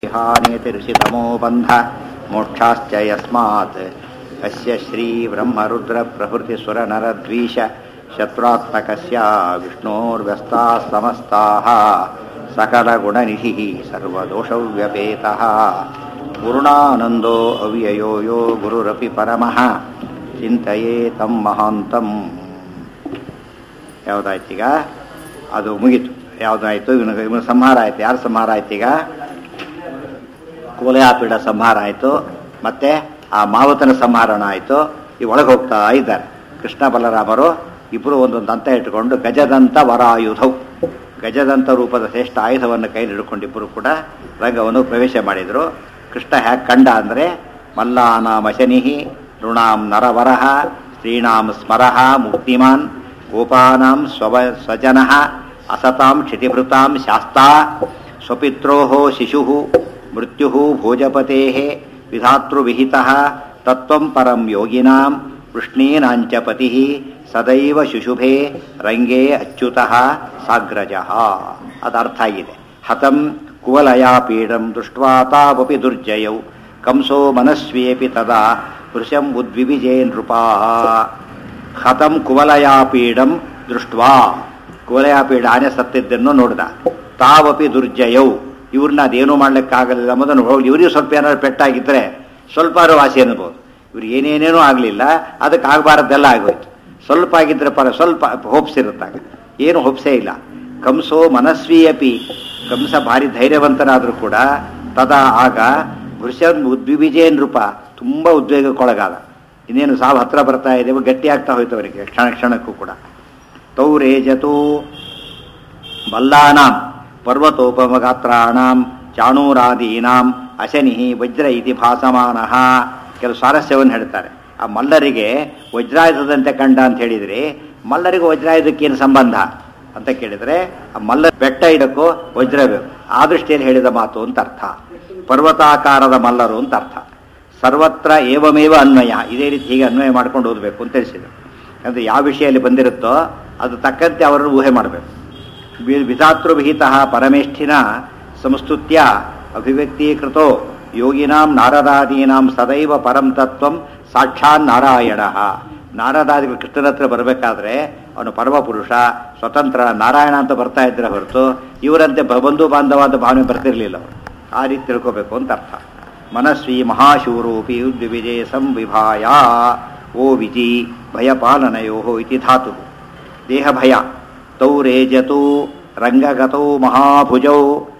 हानितिर्षितमो बन्ध मोक्षाश्च यस्मात् अस्य श्रीब्रह्मरुद्रप्रभृतिसुरनरद्वीष शत्रुत्मकस्य विष्णोर्व्यस्ताः समस्ताः सकलगुणनिधिः सर्वदोषव्यपेतः पूर्णानन्दो अव्ययो यो गुरुरपि परमः ಚಿಂತೆಯೇ ತಮ್ಮ ಮಹಾಂತಂ ಯಾವುದಾಯ್ತೀಗ ಅದು ಮುಗೀತು ಯಾವುದಾಯ್ತು ಇವನು ಇವನು ಸಂಹಾರ ಆಯ್ತು ಯಾರು ಸಂಹಾರ ಆಯ್ತು ಈಗ ಕೋಲಯಾಪೀಡ ಸಂಹಾರ ಆಯಿತು ಮತ್ತೆ ಆ ಮಾವತನ ಸಂಹಾರಣ ಆಯಿತು ಈ ಒಳಗೆ ಹೋಗ್ತಾ ಇದ್ದಾರೆ ಕೃಷ್ಣ ಬಲರಾಮರು ಇಬ್ಬರು ಒಂದೊಂದು ಅಂತ ಇಟ್ಕೊಂಡು ಗಜದಂತ ವರಾಯುಧವು ಗಜದಂತ ರೂಪದ ಶ್ರೇಷ್ಠ ಆಯುಧವನ್ನು ಕೈಲಿ ಹಿಡ್ಕೊಂಡು ಕೂಡ ರಂಗವನ್ನು ಪ್ರವೇಶ ಮಾಡಿದರು ಕೃಷ್ಣ ಹ್ಯಾಕ್ ಕಂಡ ಅಂದರೆ ಮಲ್ಲಾನಾಮ ಶನಿಹಿ ಋಣಾಂ ನರವರಹ ಸ್ತ್ರೀಣಾಂ ಸ್ಮರಃ ಮುಕ್ತಿಮಾನ್ ಗೋಪಾನಾಂ ಸ್ವವ ಸ್ವಜನಃ ಅಸತಾಂ ಕ್ಷಿತಿಭೃತಾಂ ಶಾಸ್ತಾ ಸ್ವಪಿತ್ರೋ ಶಿಶು ಮೃತ್ಯು ಭೋಜಪತೆ ವಿಧಾತೃವಿಹಿತ ತತ್ವಂ ಪರಂ ಯೋಗಿನಾಂ ವೃಷ್ಣೀನಾಂಚ ಪತಿ ಸದೈವ ಶುಶುಭೆ ರಂಗೇ ಅಚ್ಯುತಃ ಸಾಗ್ರಜ ಅದರ್ಥ ಆಗಿದೆ ಹತಂ ಕುವಲಯಾ ಪೀಡಂ ದೃಷ್ಟ್ವಾ ತಾವಪಿ ದುರ್ಜಯೌ ಕಂಸೋ ಮನಸ್ವಿಯಪಿ ತದಾ ವೃಷಂ ಉದ್ವಿವಿಜೇ ನೃಪಾ ಹತಂ ಕುವಲಯಾಪೀಡಂ ದೃಷ್ಟ್ವಾ ಕುವಲಯಾಪೀಡ ಆನೆ ಸತ್ತಿದ್ದನ್ನು ನೋಡಿದ ತಾವಪಿ ದುರ್ಜಯೌ ಇವ್ರನ್ನ ಅದೇನೂ ಮಾಡ್ಲಿಕ್ಕಾಗಲಿಲ್ಲ ಮೊದಲು ಹೋಗಿ ಇವರಿಗೆ ಸ್ವಲ್ಪ ಏನಾದ್ರು ಪೆಟ್ಟಾಗಿದ್ದರೆ ಸ್ವಲ್ಪ ವಾಸಿ ಅನ್ಬೋದು ಇವ್ರು ಏನೇನೇನೂ ಆಗಲಿಲ್ಲ ಅದಕ್ಕೆ ಆಗಬಾರದ್ದೆಲ್ಲ ಆಗೋಯ್ತು ಸ್ವಲ್ಪ ಆಗಿದ್ರೆ ಪರ ಸ್ವಲ್ಪ ಹೋಪ್ಸ್ ಇರುತ್ತಾಗ ಏನು ಹೋಪ್ಸೇ ಇಲ್ಲ ಕಂಸೋ ಮನಸ್ವಿಯಪಿ ಕಂಸ ಭಾರಿ ಧೈರ್ಯವಂತನಾದರೂ ಕೂಡ ತದಾ ಆಗ ವೃಷನ್ ಉದ್ವಿವಿಜಯ ನೃಪ ತುಂಬ ಉದ್ವೇಗಕ್ಕೊಳಗಾದ ಇನ್ನೇನು ಸಾವು ಹತ್ರ ಬರ್ತಾ ಇದೆ ಗಟ್ಟಿ ಆಗ್ತಾ ಹೋಯ್ತು ಅವರಿಗೆ ಕ್ಷಣ ಕ್ಷಣಕ್ಕೂ ಕೂಡ ತೌರೇಜತು ಮಲ್ಲಾನಾಂ ಪರ್ವತೋಪಮಗಾತ್ರಾಣಾಂ ಚಾಣೂರಾದೀನಾಂ ಅಶನಿ ವಜ್ರ ಇತಿ ಭಾಸಮಾನಃ ಕೆಲವು ಸ್ವಾರಸ್ಯವನ್ನು ಹೇಳ್ತಾರೆ ಆ ಮಲ್ಲರಿಗೆ ವಜ್ರಾಯುಧದಂತೆ ಕಂಡ ಅಂತ ಹೇಳಿದರೆ ಮಲ್ಲರಿಗೂ ವಜ್ರಾಯುಧಕ್ಕೇನು ಸಂಬಂಧ ಅಂತ ಕೇಳಿದರೆ ಆ ಮಲ್ಲ ಬೆಟ್ಟ ಇಡಕ್ಕೂ ವಜ್ರ ಬೇಕು ಆ ದೃಷ್ಟಿಯಲ್ಲಿ ಹೇಳಿದ ಮಾತು ಅಂತ ಅರ್ಥ ಪರ್ವತಾಕಾರದ ಮಲ್ಲರು ಅಂತ ಅರ್ಥ ಸರ್ವತ್ರ ಏವಮೇವ ಅನ್ವಯ ಇದೇ ರೀತಿ ಹೀಗೆ ಅನ್ವಯ ಮಾಡ್ಕೊಂಡು ಓದಬೇಕು ಅಂತ ತಿಳಿಸಿದರು ಅಂದರೆ ಯಾವ ವಿಷಯದಲ್ಲಿ ಬಂದಿರುತ್ತೋ ಅದು ತಕ್ಕಂತೆ ಅವರನ್ನು ಊಹೆ ಮಾಡಬೇಕು ವಿಧಾತೃವಿಹಿತ ಪರಮೇಷ್ಠಿನ ಸಂಸ್ತುತ್ಯ ಅಭಿವ್ಯಕ್ತೀಕೃತೋ ಯೋಗಿನಾಂ ನಾರದಾದೀನಾಂ ಸದೈವ ಪರಂ ತತ್ವಂ ಸಾಕ್ಷಾತ್ ನಾರಾಯಣ ನಾರದಾದಿಗಳು ಕೃಷ್ಣನ ಹತ್ರ ಬರಬೇಕಾದ್ರೆ ಅವನು ಪರಮಪುರುಷ ಸ್ವತಂತ್ರ ನಾರಾಯಣ ಅಂತ ಬರ್ತಾ ಇದ್ರೆ ಹೊರತು ಇವರಂತೆ ಬಂಧು ಬಾಂಧವಾದ ಭಾವನೆ ಬರ್ತಿರ್ಲಿಲ್ಲ ಅವರು ಆ ರೀತಿ ತಿಳ್ಕೋಬೇಕು ಅಂತ ಅರ್ಥ ಮನಸ್ವಿ ಮಹಾಶೂರೂಪಿ ಉದ್ವಿಜಯ ಸಂವಿಭಾಯ ಓ ವಿಜಿ ಭಯಪಾಲನಯೋ ಇತಿ ಧಾತು ದೇಹಭಯ ತೌ ರೇಜತು ರಂಗಗತೌ ಮಹಾಭುಜೌ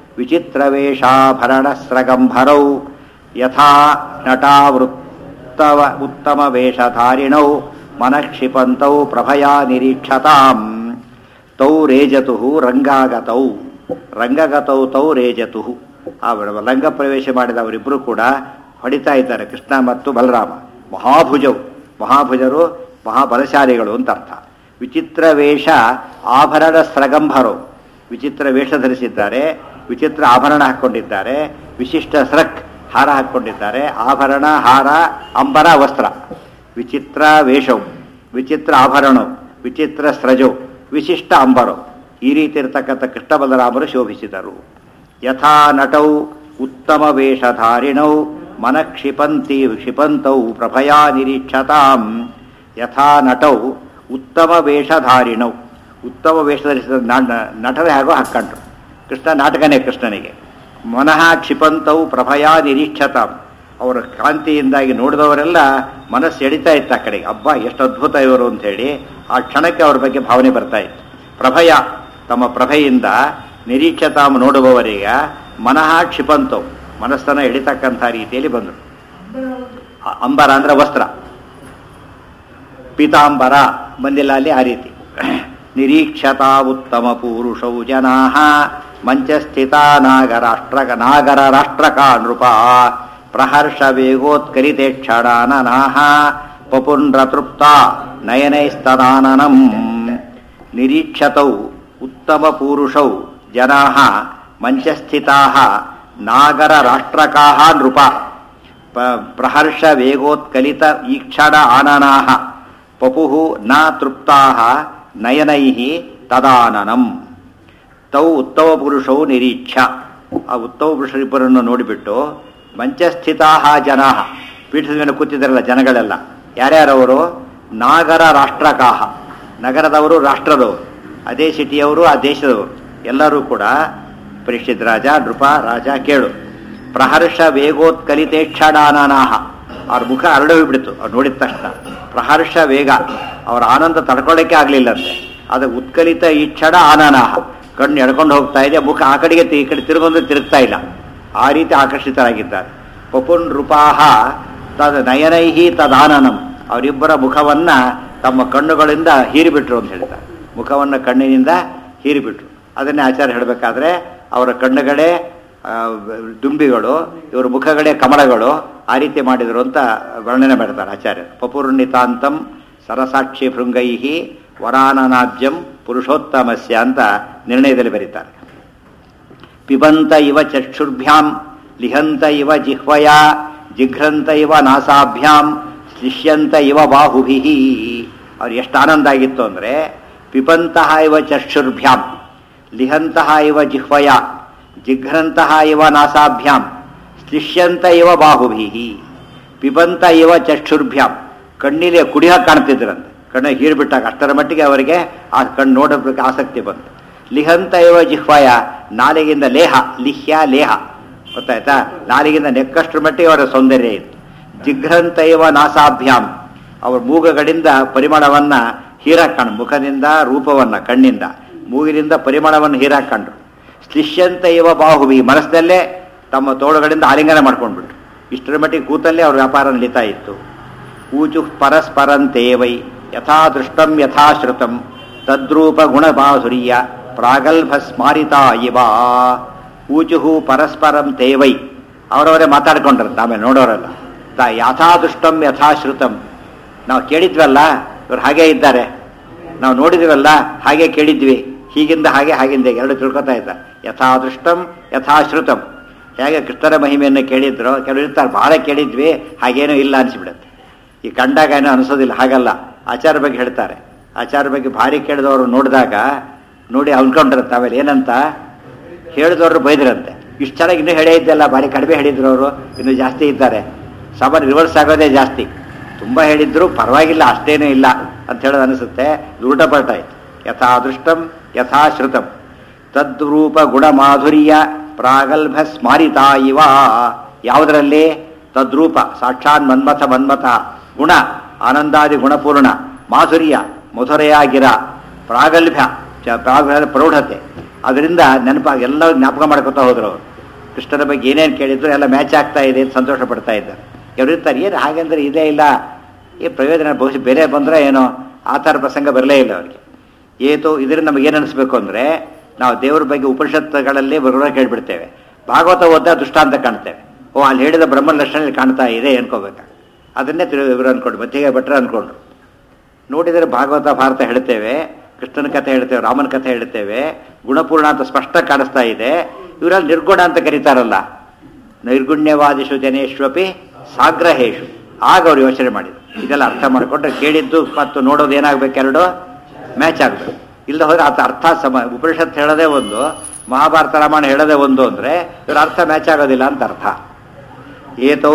ವಿಚಿತ್ರವೇಷಾಭರಣಸ್ರಗಂಭರೌ ಯಥಾ ನಟಾವೃತ್ತವ ಉತ್ತಮ ವೇಷಧಾರಿಣೌ ಮನಕ್ಷಿಪಂತೌ ಪ್ರಭಯಾ ನಿರೀಕ್ಷತಾಂ ತೌ ರೇಜತು ರಂಗಾಗತೌ ರಂಗಗತೌ ತೌ ರೇಜತು ಆ ರಂಗ ಪ್ರವೇಶ ಮಾಡಿದ ಅವರಿಬ್ಬರು ಕೂಡ ಹೊಡಿತಾ ಇದ್ದಾರೆ ಕೃಷ್ಣ ಮತ್ತು ಬಲರಾಮ ಮಹಾಭುಜವು ಮಹಾಭುಜರು ಮಹಾಬಲಶಾಲಿಗಳು ಅಂತ ಅರ್ಥ ವಿಚಿತ್ರ ವೇಷ ಆಭರಣ ಸ್ರಗಂಭರು ವಿಚಿತ್ರ ವೇಷ ಧರಿಸಿದ್ದಾರೆ ವಿಚಿತ್ರ ಆಭರಣ ಹಾಕ್ಕೊಂಡಿದ್ದಾರೆ ವಿಶಿಷ್ಟ ಸ್ರಕ್ ಹಾರ ಹಾಕ್ಕೊಂಡಿದ್ದಾರೆ ಆಭರಣ ಹಾರ ಅಂಬರ ವಸ್ತ್ರ ವಿಚಿತ್ರ ವೇಷವು ವಿಚಿತ್ರ ಆಭರಣವು ವಿಚಿತ್ರ ಸ್ರಜವು ವಿಶಿಷ್ಟ ಅಂಬರು ಈ ರೀತಿ ಇರತಕ್ಕಂಥ ಕೃಷ್ಣ ಬಲರಾಮರು ಶೋಭಿಸಿದರು ಯಥಾ ನಟೌ ಉತ್ತಮ ವೇಷಧಾರಿಣೌ ಮನ ಕ್ಷಿಪಂತಿ ಕ್ಷಿಪಂತೌ ಪ್ರಭಯಾ ನಿರೀಕ್ಷತಾಂ ಯಥಾ ನಟೌ ಉತ್ತಮ ವೇಷಧಾರಿಣೌ ಉತ್ತಮ ವೇಷ ಧರಿಸಿದ ನಟರೇ ಹಾಗೋ ಹಾಕ್ಕೊಂಡ್ರು ಕೃಷ್ಣ ನಾಟಕನೇ ಕೃಷ್ಣನಿಗೆ ಮನಃ ಕ್ಷಿಪಂತೌ ಪ್ರಭಯಾ ನಿರೀಕ್ಷತಾಂ ಅವರ ಕಾಂತಿಯಿಂದಾಗಿ ನೋಡಿದವರೆಲ್ಲ ಮನಸ್ಸು ಎಳಿತಾ ಇತ್ತು ಆ ಕಡೆಗೆ ಹಬ್ಬ ಎಷ್ಟು ಅದ್ಭುತ ಇವರು ಅಂತ ಹೇಳಿ ಆ ಕ್ಷಣಕ್ಕೆ ಅವ್ರ ಬಗ್ಗೆ ಭಾವನೆ ಬರ್ತಾ ಇತ್ತು ಪ್ರಭಯ ತಮ್ಮ ಪ್ರಭೆಯಿಂದ ನಿರೀಕ್ಷತಾಂ ನೋಡುವವರೀಗ ಮನಃ ಕ್ಷಿಪಂತವು ಮನಸ್ಸನ್ನು ಎಳಿತಕ್ಕಂಥ ರೀತಿಯಲ್ಲಿ ಬಂದರು ಅಂಬರ ಅಂದ್ರೆ ವಸ್ತ್ರ ಪೀತಾಂಬರ ಬಂದಿಲ್ಲ ಅಲ್ಲಿ ಆ ರೀತಿ ನಿರೀಕ್ಷತಾ ಉತ್ತಮ ಪೂರುಷೌ ಜನಾ ಮಂಚಸ್ಥಿತ ನಾಗರಾಷ್ಟ್ರ ನಾಗರ ರಾಷ್ಟ್ರಕ ನೃಪ ಪ್ರಹರ್ಷ ವೇಗೋತ್ಕರಿತೆ ಕ್ಷಣಾನನಾಹ ಪಪುಂಡ್ರತೃಪ್ತ ನಯನೈಸ್ತದಾನನಂ ನಿರೀಕ್ಷತೌ ಉತ್ತಮ ಪೂರುಷೌ ಜನಾ ಮಂಚಸ್ಥಿತಾ ನಾಗರ ರಾಷ್ಟ್ರಕಾ ನೃಪ ಪ್ರಹರ್ಷ ವೇಗೋತ್ಕಲಿತ ಈಕ್ಷಣ ಆನನಾ ಪಪು ನ ತೃಪ್ತಾ ನಯನೈ ತದಾನನಂ ತೌ ಉತ್ತಮ ಪುರುಷೌ ನಿರೀಕ್ಷ ಆ ಉತ್ತಮ ಪುರುಷರಿಬ್ಬರನ್ನು ನೋಡಿಬಿಟ್ಟು ಮಂಚಸ್ಥಿತಾ ಜನಾ ಪೀಠದ ಮೇಲೆ ಕೂತಿದ್ದಾರಲ್ಲ ಜನಗಳೆಲ್ಲ ಯಾರ್ಯಾರವರು ನಾಗರ ರಾಷ್ಟ್ರಕಾಹ ನಗರದವರು ರಾಷ್ಟ್ರದವರು ಅದೇ ಸಿಟಿಯವರು ಆ ದೇಶದವರು ಎಲ್ಲರೂ ಕೂಡ ಪರೀಕ್ಷಿತ್ ರಾಜ ನೃಪ ರಾಜ ಕೇಳು ಪ್ರಹರ್ಷ ವೇಗೋತ್ಕಲಿತೆ ಕ್ಷಣಾನಾಹ ಅವ್ರ ಮುಖ ಅರಳು ಹೋಗ್ಬಿಡ್ತು ಅವ್ರು ನೋಡಿದ ತಕ್ಷಣ ಪ್ರಹರ್ಷ ವೇಗ ಅವರ ಆನಂದ ತಡ್ಕೊಳ್ಳೋಕೆ ಆಗ್ಲಿಲ್ಲಂತೆ ಅದು ಉತ್ಕಲಿತ ಈ ಕ್ಷಣ ಆನಾನಾಹ ಕಣ್ಣು ಎಳ್ಕೊಂಡು ಹೋಗ್ತಾ ಇದೆ ಮುಖ ಆ ಕಡೆಗೆ ತಿ- ಈ ಕಡೆ ತಿರುಗೊಂದು ತಿರುಗ್ತಾ ಇಲ್ಲ ಆ ರೀತಿ ಆಕರ್ಷಿತರಾಗಿದ್ದಾರೆ ಪಪುನ್ ನೃಪಾಹ ತದ್ ನಯನೈಹಿ ತದಾನನಂ ಅವರಿಬ್ಬರ ಮುಖವನ್ನ ತಮ್ಮ ಕಣ್ಣುಗಳಿಂದ ಹೀರಿಬಿಟ್ರು ಅಂತ ಹೇಳ್ತಾರೆ ಮುಖವನ್ನ ಕಣ್ಣಿನಿಂದ ಹೀರಿಬಿಟ್ರು ಅದನ್ನೇ ಆಚಾರ್ಯ ಹೇಳಬೇಕಾದ್ರೆ ಅವರ ಕಣ್ಣುಗಳೇ ಆ, ದುಂಬಿಗಳು ಇವರ ಮುಖಗಳೇ ಕಮಲಗಳು ಆ ರೀತಿ ಮಾಡಿದರು ಅಂತ ವರ್ಣನೆ ಮಾಡ್ತಾರೆ ಆಚಾರ್ಯ ಪಪುರ್ಣಿತಾಂತಂ ಸರಸಾಕ್ಷಿ ಭೃಂಗೈಹಿ ವರಾನನಾಬ್ಜಂ ಪುರುಷೋತ್ತಮಸ್ಯ ಅಂತ ನಿರ್ಣಯದಲ್ಲಿ ಬರೀತಾರೆ ಪಿಬಂತ ಇವ ಚಕ್ಷುರ್ಭ್ಯಾಂ ಲಿಹಂತ ಇವ ಜಿಹ್ವಯ ಜಿಘ್ರಂತ ಇವ ನಾಸಾಭ್ಯಾಂ ಶಿಷ್ಯಂತ ಇವ ಬಾಹುಭಿ ಅವ್ರು ಎಷ್ಟು ಆನಂದ ಆಗಿತ್ತು ಅಂದರೆ ಪಿಬಂತಹ ಇವ ಚಕ್ಷುರ್ಭ್ಯಾಂ ಲಿಹಂತಹ ಇವ ಜಿಹ್ವಯ ಜಿಘ್ರಂತಹ ಇವ ನಾಸಾಭ್ಯಾಂ ಸ್ಲಿಷ್ಯಂತ ಇವ ಬಾಹುಭಿ ಪಿಬಂತ ಇವ ಚಕ್ಷುರ್ಭ್ಯಾಂ ಕಣ್ಣಿಲೆ ಕುಡಿಯ ಕಾಣ್ತಿದ್ರಂತೆ ಕಣ್ಣ ಹೀರ್ಬಿಟ್ಟಾಗ ಅಷ್ಟರ ಮಟ್ಟಿಗೆ ಅವರಿಗೆ ಆ ಕಣ್ಣು ನೋಡೋದಕ್ಕೆ ಆಸಕ್ತಿ ಬಂತು ಲಿಹಂತ ಇವ ಜಿಹ್ವಯ ನಾಲಿಗಿಂದ ಲೇಹ ಲಿಹ್ಯ ಲೇಹ ಗೊತ್ತಾಯ್ತಾ ನಾಲಿಗಿಂದ ನೆಕ್ಕಷ್ಟರ ಮಟ್ಟಿಗೆ ಅವರ ಸೌಂದರ್ಯ ಇತ್ತು ಜಿಘ್ರಂತ ಇವ ನಾಸಾಭ್ಯಾಂ ಅವರ ಮೂಗಗಳಿಂದ ಪರಿಮಳವನ್ನ ಹೀರಾಕಂಡು ಮುಖದಿಂದ ರೂಪವನ್ನ ಕಣ್ಣಿಂದ ಮೂಗಿನಿಂದ ಪರಿಮಳವನ್ನು ಹೀರಾಕಂಡ್ರು ಸ್ಲಿಷ್ಯಂತ ಇವ ಬಾಹುವಿ ಮನಸ್ಸಿನಲ್ಲೇ ತಮ್ಮ ತೋಳುಗಳಿಂದ ಆಲಿಂಗನ ಮಾಡ್ಕೊಂಡ್ಬಿಟ್ರು ಇಷ್ಟರ ಮಟ್ಟಿಗೆ ಕೂತಲ್ಲೇ ಅವ್ರ ವ್ಯಾಪಾರ ನಡೀತಾ ಇತ್ತು ಊಚು ಪರಸ್ಪರಂತೇವೈ ಯಥಾ ದೃಷ್ಟಂ ಯಥಾ ಶ್ರುತಂ ತದ್ರೂಪ ಗುಣಬಾಧುರ್ಯ ಪ್ರಾಗಲ್ಭ ಸ್ಮಾರಿತ ಇವ ಊಚುಹು ಪರಸ್ಪರಂ ತೇವೈ ಅವರವರೇ ಮಾತಾಡ್ಕೊಂಡ್ರಂತ ಆಮೇಲೆ ನೋಡೋರಲ್ಲ ತ ಯಥಾದೃಷ್ಟಂ ಯಥಾಶ್ರುತಂ ನಾವು ಕೇಳಿದ್ವಲ್ಲ ಇವ್ರು ಹಾಗೇ ಇದ್ದಾರೆ ನಾವು ನೋಡಿದ್ವಲ್ಲ ಹಾಗೆ ಕೇಳಿದ್ವಿ ಹೀಗಿಂದ ಹಾಗೆ ಹಾಗಿಂದ ಹೀಗೆ ಎರಡು ತಿಳ್ಕೊತಾ ಇದ್ದ ಯಥಾದೃಷ್ಟಂ ಯಥಾಶ್ರುತಂ ಹೇಗೆ ಕೃಷ್ಣರ ಮಹಿಮೆಯನ್ನು ಕೇಳಿದ್ರು ಕೆಲವರು ಇರ್ತಾರೆ ಬಹಳ ಕೇಳಿದ್ವಿ ಹಾಗೇನೂ ಇಲ್ಲ ಅನಿಸ್ಬಿಡುತ್ತೆ ಈ ಕಂಡಾಗ ಏನೋ ಅನಿಸೋದಿಲ್ಲ ಹಾಗಲ್ಲ ಆಚಾರ ಬಗ್ಗೆ ಹೇಳ್ತಾರೆ ಆಚಾರ ಬಗ್ಗೆ ಭಾರಿ ಕೇಳಿದವರು ನೋಡಿದಾಗ ನೋಡಿ ಅನ್ಕೊಂಡಿರುತ್ತೆ ಆಮೇಲೆ ಏನಂತ ಹೇಳಿದವರು ಬೈದ್ರಂತೆ ಇಷ್ಟು ಚೆನ್ನಾಗಿ ಇನ್ನೂ ಹೇಳೇ ಇದ್ದಲ್ಲ ಭಾರಿ ಕಡಿಮೆ ಹೇಳಿದ್ರು ಅವರು ಇನ್ನೂ ಜಾಸ್ತಿ ಇದ್ದಾರೆ ಸಾಮಾನ್ಯ ರಿವರ್ಸ್ ಆಗೋದೇ ಜಾಸ್ತಿ ತುಂಬ ಹೇಳಿದ್ರು ಪರವಾಗಿಲ್ಲ ಅಷ್ಟೇನೂ ಇಲ್ಲ ಅಂತ ಹೇಳೋದು ಅನಿಸುತ್ತೆ ಉಲ್ಟ ಪಲ್ಟ ಆಯ್ತು ಯಥಾ ಅದೃಷ್ಟಂ ಯಥಾ ಶ್ರುತಂ ತದ್ರೂಪ ಗುಣ ಮಾಧುರ್ಯ ಪ್ರಾಗಲ್ಭ ಸ್ಮಾರಿತ ಇವ ಯಾವುದರಲ್ಲಿ ತದ್ರೂಪ ಸಾಕ್ಷಾತ್ ಮನ್ಮಥ ಮನ್ಮಥ ಗುಣ ಆನಂದಾದಿ ಗುಣಪೂರ್ಣ ಮಾಧುರ್ಯ ಮಧುರೆಯಾಗಿರ ಪ್ರಾಗಲ್ಭ್ಯ ಚ- ಪ್ರಾಗಲ್ಭ್ಯ ಪ್ರೌಢತೆ ಅದರಿಂದ ನೆನಪಾಗಿ ಎಲ್ಲ ಜ್ಞಾಪಕ ಮಾಡ್ಕೊತಾ ಹೋದ್ರು ಅವರು ಕೃಷ್ಣನ ಬಗ್ಗೆ ಏನೇನು ಕೇಳಿದ್ರು ಎಲ್ಲ ಮ್ಯಾಚ್ ಆಗ್ತಾ ಇದೆ ಅಂತ ಸಂತೋಷ ಪಡ್ತಾ ಇದ್ದಾರೆ ಕೆಲವರು ಇರ್ತಾರೆ ಏನು ಹಾಗಂದ್ರೆ ಇದೇ ಇಲ್ಲ ಈ ಪ್ರಯೋಜನ ಬಹುಶಃ ಬೇರೆ ಬಂದರೆ ಏನೋ ಆ ಥರ ಪ್ರಸಂಗ ಬರಲೇ ಇಲ್ಲ ಅವರಿಗೆ ಏತು ಇದರಿಂದ ನಮಗೆ ಏನು ಅನಿಸ್ಬೇಕು ಅಂದರೆ ನಾವು ದೇವರ ಬಗ್ಗೆ ಉಪನಿಷತ್ತುಗಳಲ್ಲಿ ಬರೋಣ ಕೇಳ್ಬಿಡ್ತೇವೆ ಭಾಗವತ ಓದ ದುಷ್ಟಾಂತ ಕಾಣ್ತೇವೆ ಓ ಅಲ್ಲಿ ಹೇಳಿದ ಬ್ರಹ್ಮ ಲಕ್ಷಣದಲ್ಲಿ ಕಾಣ್ತಾ ಇದೆ ಅನ್ಕೋಬೇಕು ಅದನ್ನೇ ತಿರು ಇವರು ಅನ್ಕೊಂಡು ಮಧ್ಯೆ ಭಟ್ರ ಅನ್ಕೊಂಡ್ರು ನೋಡಿದರೆ ಭಾಗವತ ಭಾರತ ಹೇಳ್ತೇವೆ ಕೃಷ್ಣನ ಕಥೆ ಹೇಳ್ತೇವೆ ರಾಮನ ಕಥೆ ಹೇಳ್ತೇವೆ ಗುಣಪೂರ್ಣ ಅಂತ ಸ್ಪಷ್ಟ ಕಾಣಿಸ್ತಾ ಇದೆ ಇವರಲ್ಲಿ ನಿರ್ಗುಣ ಅಂತ ಕರೀತಾರಲ್ಲ ನೈರ್ಗುಣ್ಯವಾದಿಷು ಜನೇಶ್ವಪಿ ಸಾಗ್ರಹೇಶು ಆಗ ಅವ್ರು ಯೋಚನೆ ಮಾಡಿದ್ರು ಇದೆಲ್ಲ ಅರ್ಥ ಮಾಡಿಕೊಂಡ್ರೆ ಕೇಳಿದ್ದು ಮತ್ತು ನೋಡೋದು ಏನಾಗಬೇಕು ಎರಡು ಮ್ಯಾಚ್ ಆಗಬೇಕು ಇಲ್ಲ ಹೋದ್ರೆ ಅದು ಅರ್ಥ ಸಮ ಉಪನಿಷತ್ ಹೇಳೋದೇ ಒಂದು ಮಹಾಭಾರತ ರಾಮಾಯಣ ಹೇಳೋದೇ ಒಂದು ಅಂದರೆ ಇವ್ರ ಅರ್ಥ ಮ್ಯಾಚ್ ಆಗೋದಿಲ್ಲ ಅಂತ ಅರ್ಥ ಏತೌ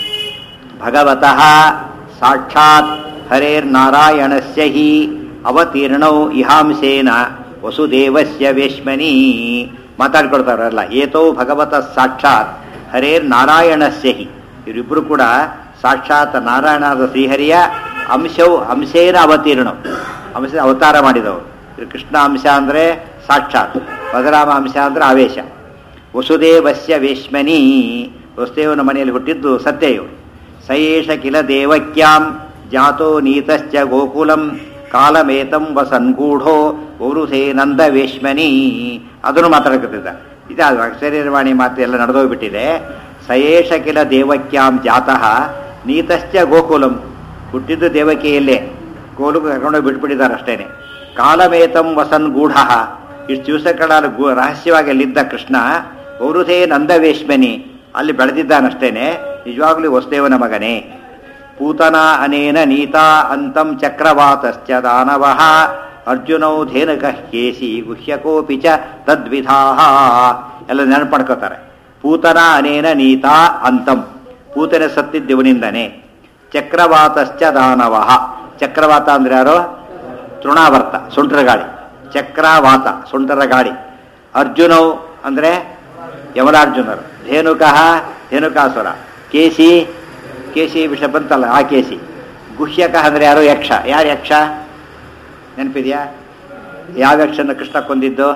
ಭಗವತಃ ಸಾಕ್ಷಾತ್ ಹರೇರ್ನಾರಾಯಣಸ್ಯ ಹಿ ಅವತೀರ್ಣೌ ಇಹಾಂಸೇನ ವಸುದೇವಸ್ಯ ವೇಶ್ಮನಿ ಮಾತಾಡ್ಕೊಳ್ತಾರಲ್ಲ ಏತೌ ಭಗವತಃ ಸಾಕ್ಷಾತ್ ಹರೇರ್ನಾರಾಯಣಸ್ಯ ಹಿ ಇವರಿಬ್ಬರು ಕೂಡ ಸಾಕ್ಷಾತ್ ನಾರಾಯಣಾದ ಶ್ರೀಹರಿಯ ಅಂಶವು ಅಂಶೇನ ಅವತೀರ್ಣ ಅಂಶ ಅವತಾರ ಮಾಡಿದವರು ಇದು ಕೃಷ್ಣ ಅಂಶ ಅಂದರೆ ಸಾಕ್ಷಾತ್ ಬಲರಾಮ ಅಂಶ ಅಂದರೆ ಆವೇಶ ವಸುದೇವಸ್ಯ ವೇಶ್ಮನಿ ವಸುದೇವನ ಮನೆಯಲ್ಲಿ ಹುಟ್ಟಿದ್ದು ಸತ್ಯ ಇವರು ಸಯೇಷ ಕಿಲ ದೇವಕ್ಯಾಂ ಜಾತೋ ನೀತಶ್ಚ ಗೋಕುಲಂ ಕಾಲಮೇತಂ ವಸನ್ಗೂಢೋ ವರುಧೇ ನಂದ ವೇಶ್ಮನಿ ಅದನ್ನು ಮಾತಾಡ್ಕೊತಿದ್ದ ಇದು ಅದು ಅಕ್ಷರೀರ್ವಾಣಿ ಮಾತು ಎಲ್ಲ ನಡೆದೋಗ್ಬಿಟ್ಟಿದೆ ಸಯೇಷ ಕಿಲ ದೇವಕ್ಯಾಂ ಜಾತಃ ನೀತಶ್ಚ ಗೋಕುಲಂ ಹುಟ್ಟಿದ್ದು ದೇವಕಿಯಲ್ಲೇ ಗೋಲುಗೆ ಕರ್ಕೊಂಡೋಗಿ ಬಿಟ್ಬಿಟ್ಟಿದ್ದಾರೆ ಅಷ್ಟೇನೆ ಕಾಲಮೇತಂ ವಸನ್ ಗೂಢ ಇಷ್ಟು ದಿವಸಗಳ ಗು- ರಹಸ್ಯವಾಗಿ ಅಲ್ಲಿದ್ದ ಕೃಷ್ಣ ಗೌರುಧೇ ನಂದವೇಶ್ಮನಿ ಅಲ್ಲಿ ಬೆಳೆದಿದ್ದಾನಷ್ಟೇನೆ ನಿಜವಾಗ್ಲೂ ವಸುದೇವನ ಮಗನೇ ಪೂತನ ಅನೇನ ನೀತಾ ಅಂತಂ ಚಕ್ರವಾತಶ್ಚ ದಾನವ ಅರ್ಜುನೌ ಧೇನಕ ಕೇಸಿ ಗುಹ್ಯಕೋಪಿ ಚ ತದ್ವಿಧಾ ಎಲ್ಲ ನೆನಪಡ್ಕೋತಾರೆ ಪೂತನ ಅನೇನ ನೀತಾ ಅಂತಂ ಪೂತನ ಸತ್ತಿದ್ದವನಿಂದನೇ ಚಕ್ರವಾತಶ್ಚ ದಾನವ ಚಕ್ರವಾತ ಅಂದ್ರೆ ಯಾರು ತೃಣಾವರ್ತ ಸುಂಟರ ಗಾಳಿ ಚಕ್ರವಾತ ಸುಂಟರ ಗಾಳಿ ಅರ್ಜುನವು ಅಂದ್ರೆ ಯಮಲಾರ್ಜುನರು ಧೇನುಕಃ ಧೇನುಕಾಸುರ ಕೇಸಿ ಕೇಸಿ ವಿಷ ಬಂತಲ್ಲ ಆ ಕೇಸಿ ಗುಹ್ಯಕ ಅಂದ್ರೆ ಯಾರು ಯಕ್ಷ ಯಾರು ಯಕ್ಷ ನೆನಪಿದೆಯಾ ಯಾವ ಯಕ್ಷನ ಕೃಷ್ಣ ಕೊಂದಿದ್ದು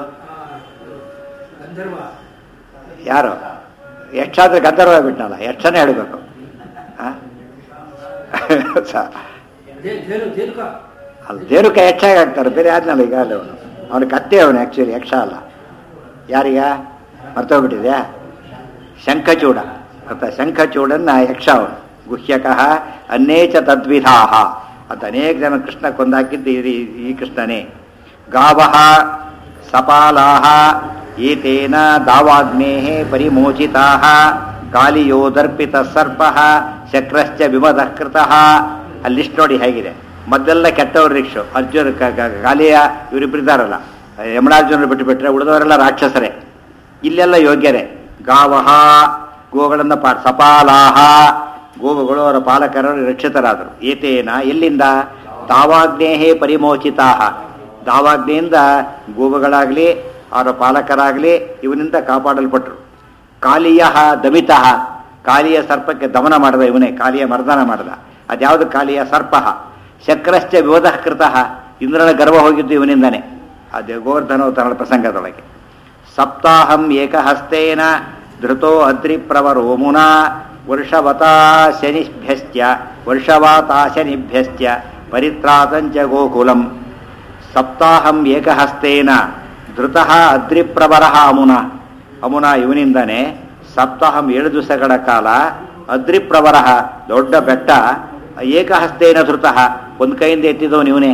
ಯಾರು ಯಕ್ಷ ಅಂದ್ರೆ ಗಂಧರ್ವ ಬಿಟ್ನಲ್ಲ ಯಕ್ಷನೇ ಹೇಳಬೇಕು ಅಲ್ಲಿ ದೇರುಕ ಯಕ್ಷಾಗ ಆಗ್ತಾರೆ ಬೇರೆ ಆದ್ನಲ್ಲ ಈಗ ಅಲ್ಲಿ ಅವನು ಅವನ ಕತ್ತೆ ಅವನು ಆ್ಯಕ್ಚುಲಿ ಯಕ್ಷ ಅಲ್ಲ ಯಾರೀಗ ಮರ್ತೋಗ್ಬಿಟ್ಟಿದ್ಯಾ ಶಂಖಚೂಡ ಅಂತ ಶಂಖಚೂಡನ್ನ ಯಕ್ಷ ಅವನು ಗುಹ್ಯಕಃ ಅನ್ನೇಚ ತದ್ವಿಧಾಹ ಅಂತ ಅನೇಕ ಜನ ಕೃಷ್ಣ ಕೊಂದಾಕಿದ್ದು ಈ ರೀ- ಈ ಕೃಷ್ಣನೇ ಗಾವಃ ಸಪಾಲಾಹ ಏತೇನ ದಾವಾಗ್ನೇಃ ಪರಿಮೋಚಿತಾಃ ಕಾಲಿಯೋ ದರ್ಪಿತ ಸರ್ಪಃ ಶಕ್ರಶ್ಚ ವಿಮದಃ ಕೃತಃ ಅಲ್ಲಿ ಲಿಸ್ಟ್ ನೋಡಿ ಹೇಗಿದೆ ಮೊದಲೆಲ್ಲ ಕೆಟ್ಟವ್ರ ರಿಕ್ಷು ಅರ್ಜುನ ಕ- ಕ- ಕಾಲಿಯ ಇವರಿಬ್ಬರಿದ್ದಾರಲ್ಲ ಯಮರಾರ್ಜುನರು ಬಿಟ್ಟು ಬಿಟ್ರೆ ಉಳಿದವರೆಲ್ಲ ರಾಕ್ಷಸರೇ ಇಲ್ಲೆಲ್ಲ ಯೋಗ್ಯರೇ ಗಾವಹ ಗೋಗಳನ್ನು ಪಾ ಸಪಾಲಾಹ ಗೋವುಗಳು ಅವರ ಪಾಲಕರು ರಕ್ಷಿತರಾದರು ಏತೇನ ಎಲ್ಲಿಂದ ದಾವಾಗ್ನೇಹೇ ಪರಿಮೋಚಿತಾಹ ದಾವಾಗ್ನೆಯಿಂದ ಗೋವುಗಳಾಗಲಿ ಅವರ ಪಾಲಕರಾಗಲಿ ಇವನಿಂದ ಕಾಪಾಡಲ್ಪಟ್ಟರು ಕಾಲಿಯ ದಮಿತ ಕಾಲಿಯ ಸರ್ಪಕ್ಕೆ ದಮನ ಮಾಡಿದ ಇವನೇ ಕಾಲಿಯ ಮರ್ದನ ಮಾಡಿದ ಅದ್ಯಾವುದು ಕಾಲಿಯ ಸರ್ಪ ಶಕ್ರಶ್ಚ ವಿವಧ ಕೃತಃ ಇಂದ್ರನ ಗರ್ವ ಹೋಗಿದ್ದು ಇವನಿಂದನೇ ಅದೇ ಗೋವರ್ಧನೋತ್ತರಣ ಪ್ರಸಂಗದೊಳಗೆ ಸಪ್ತಾಹಂ ಏಕಹಸ್ತೇನ ಧೃತೋ ಅದ್ರಿಪ್ರವರೋ ಮುನಾ ವರ್ಷವತಾ ಶನಿಭ್ಯಶ್ಚ ವರ್ಷವಾತಾ ಶನಿಭ್ಯಶ್ಚ ಪರಿತ್ರಾತಂಚ ಗೋಕುಲಂ ಸಪ್ತಾಹಂ ಏಕಹಸ್ತೇನ ಧೃತಃ ಅದ್ರಿಪ್ರವರ ಅಮುನ ಅಮುನ ಇವನಿಂದನೇ ಸಪ್ತಾಹಂ ಏಳು ದಿವಸಗಳ ಕಾಲ ಅದ್ರಿಪ್ರವರ ದೊಡ್ಡ ಬೆಟ್ಟ ಏಕಹಸ್ತೇನ ಧೃತಃ ಒಂದು ಕೈಯಿಂದ ಎತ್ತಿದವನು ಇವನೇ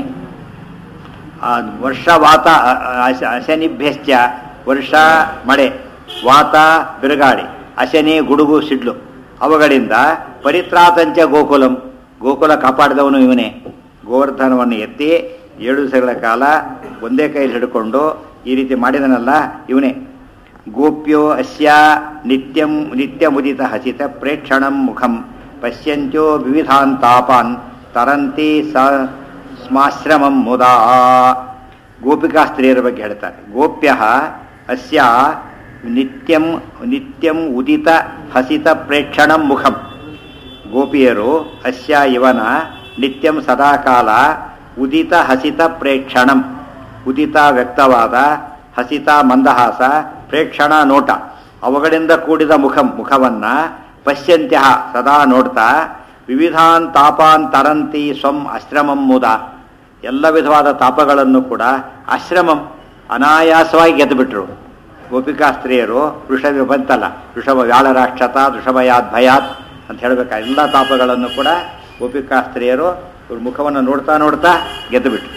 ಆ ವರ್ಷ ವಾತ ಅ- ಅ- ಅಶನಿಭ್ಯಶ್ಚ ವರ್ಷ ಮಳೆ ವಾತ ಬಿರುಗಾಳಿ ಅಶನಿ ಗುಡುಗು ಸಿಡ್ಲು ಅವುಗಳಿಂದ ಪರಿತ್ರಾತಂಚ ಗೋಕುಲಂ ಗೋಕುಲ ಕಾಪಾಡಿದವನು ಇವನೇ ಗೋವರ್ಧನವನ್ನು ಎತ್ತಿ ಏಳು ದಿವಸಗಳ ಕಾಲ ಒಂದೇ ಕೈಯಲ್ಲಿ ಹಿಡ್ಕೊಂಡು ಈ ರೀತಿ ಮಾಡಿದನಲ್ಲ ಇವನೇ ಗೋಪ್ಯೋ ಅಸ್ಯ ನಿತ್ಯಂ ನಿತ್ಯಮುದಿತ ಹಸಿತ ಪ್ರೇಕ್ಷಣಂ ಮುಖಂ ಪಶ್ಯಂತ್ಯೋ ವಿವಿಧಾನ್ ತಾಪಾನ್ ತರಂತಿ ಸ ಸ್ಮಾಶ್ರಮಂ ಮುದಾ ಗೋಪಿಕಾ ಸ್ತ್ರೀಯರ ಬಗ್ಗೆ ಹೇಳ್ತಾರೆ ಗೋಪ್ಯ ಅಸ್ಯ ನಿತ್ಯಂ ನಿತ್ಯಂ ಉದಿತ ಹಸಿತ ಪ್ರೇಕ್ಷಣಂ ಮುಖಂ ಗೋಪಿಯರು ಅಸ್ಯ ಇವನ ನಿತ್ಯಂ ಸದಾಕಾಲ ಉದಿತ ಹಸಿತ ಪ್ರೇಕ್ಷಣಂ ಉದಿತ ವ್ಯಕ್ತವಾದ ಹಸಿತ ಮಂದಹಾಸ ಪ್ರೇಕ್ಷಣ ನೋಟ ಅವುಗಳಿಂದ ಕೂಡಿದ ಮುಖಂ ಮುಖವನ್ನ ಪಶ್ಯಂತ್ಯ ಸದಾ ನೋಡ್ತಾ ವಿವಿಧಾನ್ ತಾಪಾನ್ ತರಂತಿ ಸ್ವಂ ಆಶ್ರಮಂ ಮುದ ಎಲ್ಲ ವಿಧವಾದ ತಾಪಗಳನ್ನು ಕೂಡ ಆಶ್ರಮಂ ಅನಾಯಾಸವಾಗಿ ಗೆದ್ದುಬಿಟ್ರು ಗೋಪಿಕಾ ಸ್ತ್ರೀಯರು ವೃಷಭ ಬಂತಲ್ಲ ವೃಷಭ ವ್ಯಾಳರಾಕ್ಷತ ವೃಷಭಯಾತ್ ಭಯಾತ್ ಅಂತ ಹೇಳ್ಬೇಕು ಎಲ್ಲ ತಾಪಗಳನ್ನು ಕೂಡ ಗೋಪಿಕಾ ಸ್ತ್ರೀಯರು ಇವ್ರ ಮುಖವನ್ನು ನೋಡ್ತಾ ನೋಡ್ತಾ ಗೆದ್ದುಬಿಟ್ರು